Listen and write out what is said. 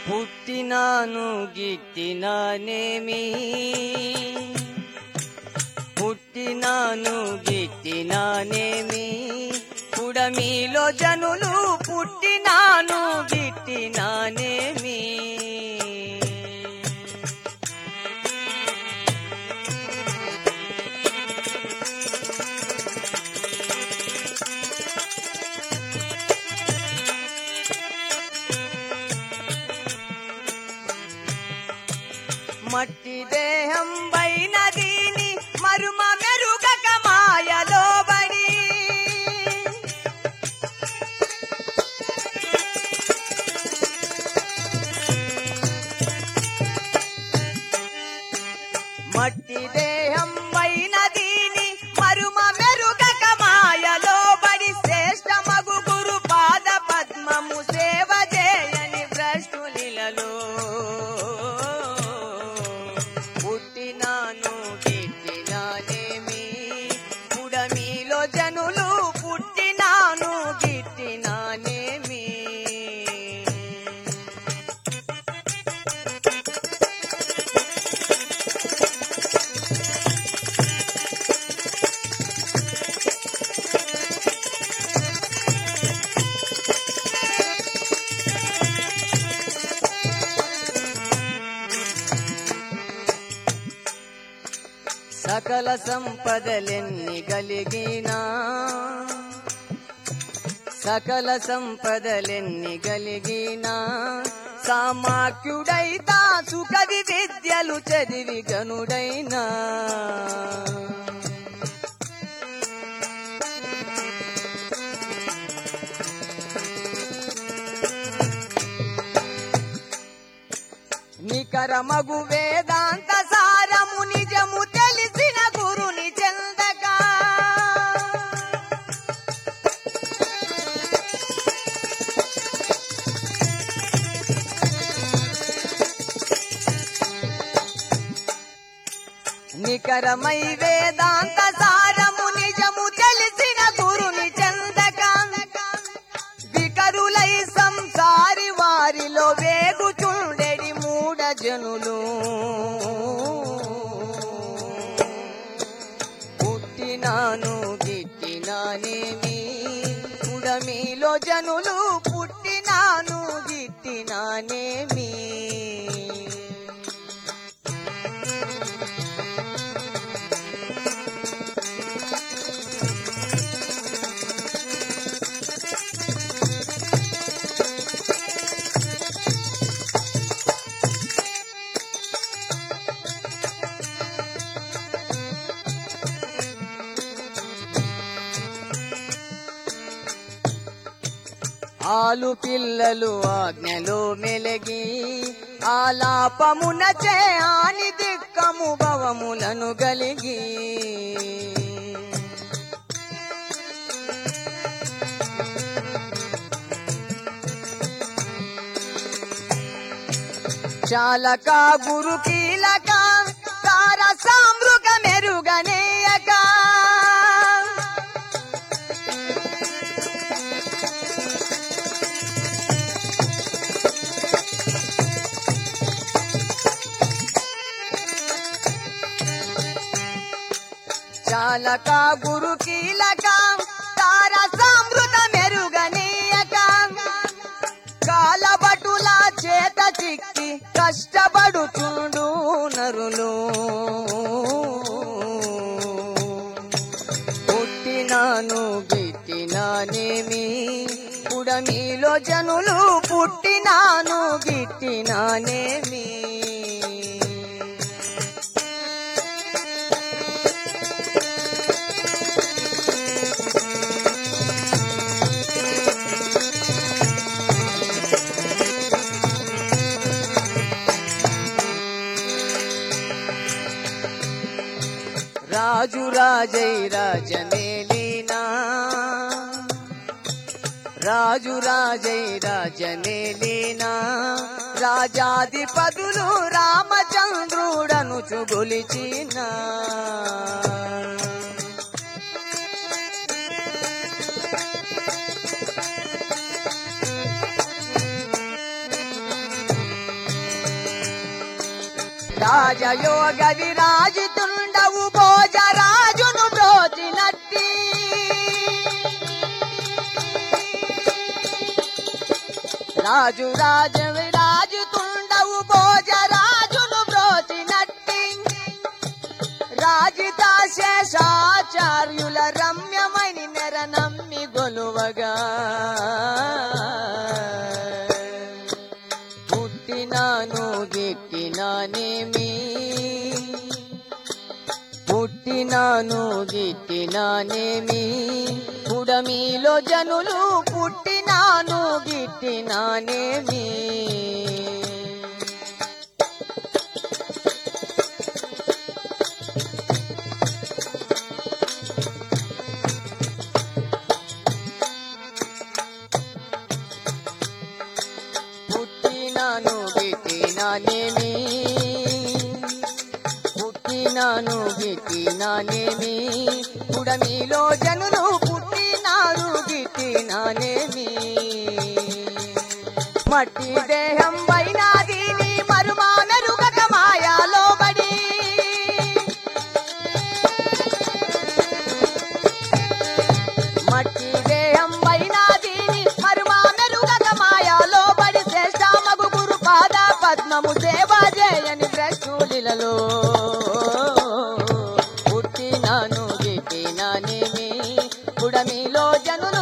పుట్టినాను గిట్టినానేమి పుట్టినాను గిట్టినానేమి పుడమిలో జనులు పుట్టినాను గిట్టినానేమి మట్టి దేహం వైనదీని మరుమ మెరుగక మాయలో బడి మట్టి దేహం వైనదీని మరుమ మెరుగక మాయలో బడి శ్రేష్ఠ మగు గురు పాద పద్మము సేవ చేయని భ్రష్టులిలలో పుట్టినాను గిట్టినానేమి పుడమిలో జనులు పుట్టినాను గిట్టినానేమి సకల సంపదలెన్ని కలిగినా సకల సంపదలెన్ని కలిగినా సామాక్యుడైతా సుకవి విద్యలు చదివి గనుడైనా నికరమగు వేదాంత సారము నిజము తెలిసిన గురుని చెందగా నికరమై వేదాంత సారము నిజము తెలిసిన గురుని చెందగా వికరులై సంసారి వారిలో వేగుచుండెడి మూడ జనులు పుట్టినాను గిట్టినానేమి ఉడమిలో జనులు పుట్టినాను గిట్టినానేమి ఆలు పిల్లలు ఆజ్ఞలో మెలగి ఆలాపమున చేయాని దిక్కము భవములను గలిగి చాలక గురు కీలక తార సామృగ మెరుగనేయక చాలక గురు కీలక తార సామృత మెరుగనీయక కాలబటుల చేత చిక్కి కష్టపడుచుండు నరులు పుట్టినాను గిట్టినానేమి పుడమిలో జనులు పుట్టినాను గిట్టినానేమి రాజు రాజై రాజమేలీనా రాజు రాజై రాజమేలీనా రాజాధిపతులు రామచంద్రుడను చుగులిచిన రాజయోగ విరాజితుండవు భోజరాజును బ్రోచినట్టి రాజు రాజ విరాజుతుండవు భోజరాజును బ్రోచినట్టి రాజిత శేషాచార్యుల రమ్యమణి నెర నమ్మి గొలువగా పుట్టినాను గిట్టినానేమి పుట్టినాను గిట్టినానేమి పుడమిలో జనులు పుట్టినాను గిట్టినానేమి పుట్టినాను గిట్టినానేమి పుట్టినాను గిట్టినానేమి పుడమిలో జనులు పుట్టినారు గిట్టినానేమి మట్టి దేహం వైనాది నీ మరుమా మెరుగక మాయాలో బడి మట్టి దేహం వైనాది నీ మరుమా మెరుగక మాయాలో బడి శ్రేష్టామగు గురు పాద పద్మము సేవ చేయని ప్రశ్నులలో పుట్టినాను గిట్టినానేమి పుడమిలో జనులు